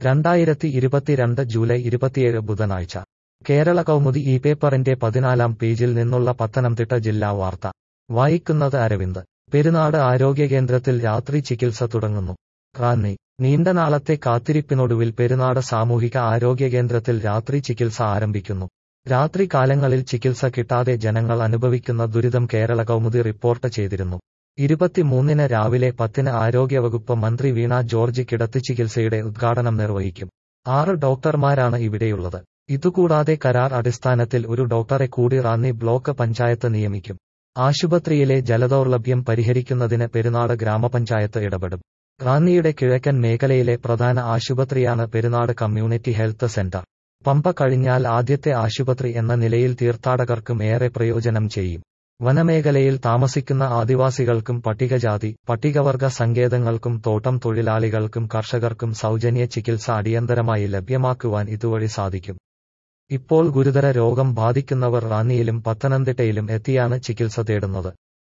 രണ്ടായിരത്തി ഇരുപത്തിരണ്ട് ജൂലൈ ഇരുപത്തിയേഴ് ബുധനാഴ്ച കേരള കൗമുദി ഈ പേപ്പറിന്റെ പതിനാലാം പേജിൽ നിന്നുള്ള പത്തനംതിട്ട ജില്ലാ വാർത്ത വായിക്കുന്നത് അരവിന്ദ് പെരുന്നാട് ആരോഗ്യകേന്ദ്രത്തിൽ രാത്രി ചികിത്സ തുടങ്ങുന്നു റാന്നി നീണ്ട നാളത്തെ കാത്തിരിപ്പിനൊടുവിൽ പെരുന്നാട് സാമൂഹിക ആരോഗ്യകേന്ദ്രത്തിൽ രാത്രി ചികിത്സ ആരംഭിക്കുന്നു രാത്രി കാലങ്ങളിൽ ചികിത്സ കിട്ടാതെ ജനങ്ങൾ അനുഭവിക്കുന്ന ദുരിതം കേരള കൗമുദി റിപ്പോർട്ട് ചെയ്തിരുന്നു ഇരുപത്തിമൂന്നിന് രാവിലെ പത്തിന് ആരോഗ്യവകുപ്പ് മന്ത്രി വീണ ജോർജ് കിടത്തി ചികിത്സയുടെ ഉദ്ഘാടനം നിർവഹിക്കും ആറ് ഡോക്ടർമാരാണ് ഇവിടെയുള്ളത് ഇതുകൂടാതെ കരാർ അടിസ്ഥാനത്തിൽ ഒരു ഡോക്ടറെ കൂടി റാന്നി ബ്ലോക്ക് പഞ്ചായത്ത് നിയമിക്കും ആശുപത്രിയിലെ ജലദൗർലഭ്യം പരിഹരിക്കുന്നതിന് പെരുന്നാട് ഗ്രാമപഞ്ചായത്ത് ഇടപെടും റാന്നിയുടെ കിഴക്കൻ മേഖലയിലെ പ്രധാന ആശുപത്രിയാണ് Perunad community health centre Pamba കഴിഞ്ഞാൽ ആദ്യത്തെ ആശുപത്രി എന്ന നിലയിൽ തീർത്ഥാടകർക്കും ഏറെ പ്രയോജനം ചെയ്യും വനമേഖലയിൽ താമസിക്കുന്ന ആദിവാസികൾക്കും പട്ടികജാതി പട്ടികവർഗ സങ്കേതങ്ങൾക്കും തോട്ടം തൊഴിലാളികൾക്കും കർഷകർക്കും സൗജന്യ ചികിത്സ അടിയന്തരമായി ലഭ്യമാക്കുവാൻ ഇതുവഴി സാധിക്കും ഇപ്പോൾ ഗുരുതര രോഗം ബാധിക്കുന്നവർ റാന്നിയിലും പത്തനംതിട്ടയിലും എത്തിയാണ് ചികിത്സ തേടുന്നത്